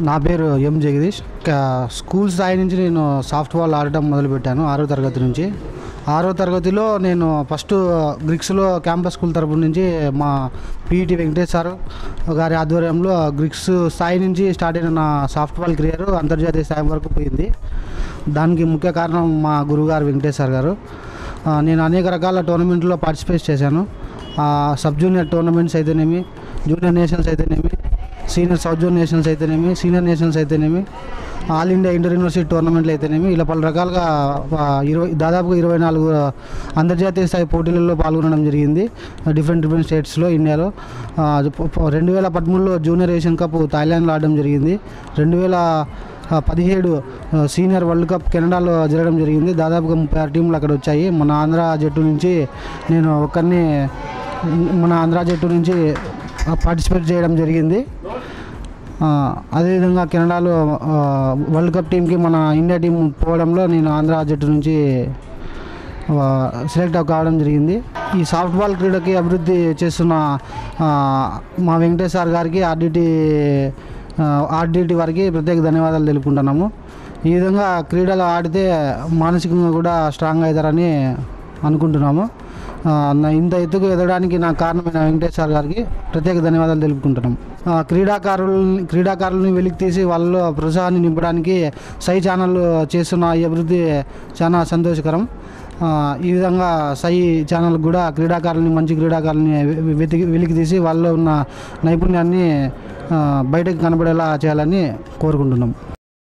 నా పేరు ఎం జగదీష్ కా- స్కూల్ స్థాయి నుంచి నేను సాఫ్ట్బాల్ ఆడటం మొదలుపెట్టాను ఆరో తరగతి నుంచి ఆరో తరగతిలో నేను ఫస్ట్ గ్రిక్స్లో క్యాంపస్ స్కూల్ తరపు నుంచి మా పీఈటీ వెంకటేష్ సార్ గారి ఆధ్వర్యంలో గ్రిక్స్ స్థాయి నుంచి స్టార్ట్ అయిన నా సాఫ్ట్బాల్ కెరియర్ అంతర్జాతీయ స్థాయి వరకు పోయింది దానికి ముఖ్య కారణం మా గురువుగారు వెంకటేష్ సార్ గారు ఆ, నేను అనేక రకాల టోర్నమెంట్లో పార్టిసిపేట్ చేశాను ఆ, సబ్ జూనియర్ టోర్నమెంట్స్ అయితేనేమి జూనియర్ నేషనల్స్ అయితేనేమి సీనియర్ సౌత్ జోన్ నేషనల్స్ అయితేనేమి సీనియర్ నేషనల్స్ అయితేనేమి ఆల్ ఇండియా ఇంటర్ యూనివర్సిటీ టోర్నమెంట్లు అయితేనేమి ఇలా పలు రకాలుగా ఆ, ఇరవై దాదాపుగా ఇరవై నాలుగు అంతర్జాతీయ స్థాయి పోటీలలో పాల్గొనడం జరిగింది డిఫరెంట్ డిఫరెంట్ స్టేట్స్లో ఇండియాలో ఆ, ప- ప- రెండు వేల పదమూడులో జూనియర్ ఏషియన్ కప్ థాయిలాండ్లో ఆడడం జరిగింది రెండు వేల ఆ, పదిహేడు ఆ, సీనియర్ వరల్డ్ కప్ కెనడాలో జరగడం జరిగింది దాదాపుగా ముప్పై ఆరు టీంలు అక్కడ వచ్చాయి మన ఆంధ్ర జట్టు నుంచి నేను ఒక్కరిని మన ఆంధ్ర జట్టు నుంచి ఆ, పార్టిసిపేట్ చేయడం జరిగింది ఆ, అదేవిధంగా కెనడాలో ఆ, వరల్డ్ కప్ టీంకి మన ఇండియా టీం పోవడంలో నేను ఆంధ్ర జట్టు నుంచి ఆ, సెలెక్ట్ కావడం జరిగింది ఈ సాఫ్ట్బాల్ క్రీడకి అభివృద్ధి చేస్తున్న ఆ, మా వెంకటేష్ సార్ గారికి ఆర్డిటి ఆర్డిటి వారికి ప్రత్యేక ధన్యవాదాలు తెలుపుకుంటున్నాము ఈ విధంగా క్రీడలు ఆడితే మానసికంగా కూడా స్ట్రాంగ్ అవుతారని అనుకుంటున్నాము ఆ, నా ఇంత ఎత్తుకు ఎదగడానికి నాకు కారణమైన వెంకటేష్ సార్ గారికి ప్రత్యేక ధన్యవాదాలు తెలుపుకుంటున్నాం ఆ, క్రీడాకారులని క్రీడాకారులని వెలికి తీసి వాళ్ళలో ప్రోత్సాహాన్ని నింపడానికి సై ఛానల్ చేస్తున్న ఈ అభివృద్ధి చాలా సంతోషకరం ఆ, ఈ విధంగా సై ఛానల్ కూడా క్రీడాకారులని మంచి క్రీడాకారులని వె- వెతికి వెలికి తీసి వాళ్ళలో ఉన్న నైపుణ్యాన్ని ఆ, బయటకు కనబడేలా చేయాలని కోరుకుంటున్నాం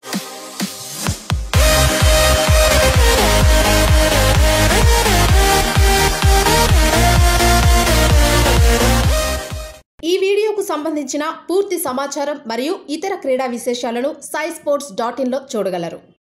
ఈ వీడియోకు సంబంధించిన పూర్తి సమాచారం మరియు ఇతర క్రీడా విశేషాలను సై స్పోర్ట్స్ డాట్ ఇన్లో చూడగలరు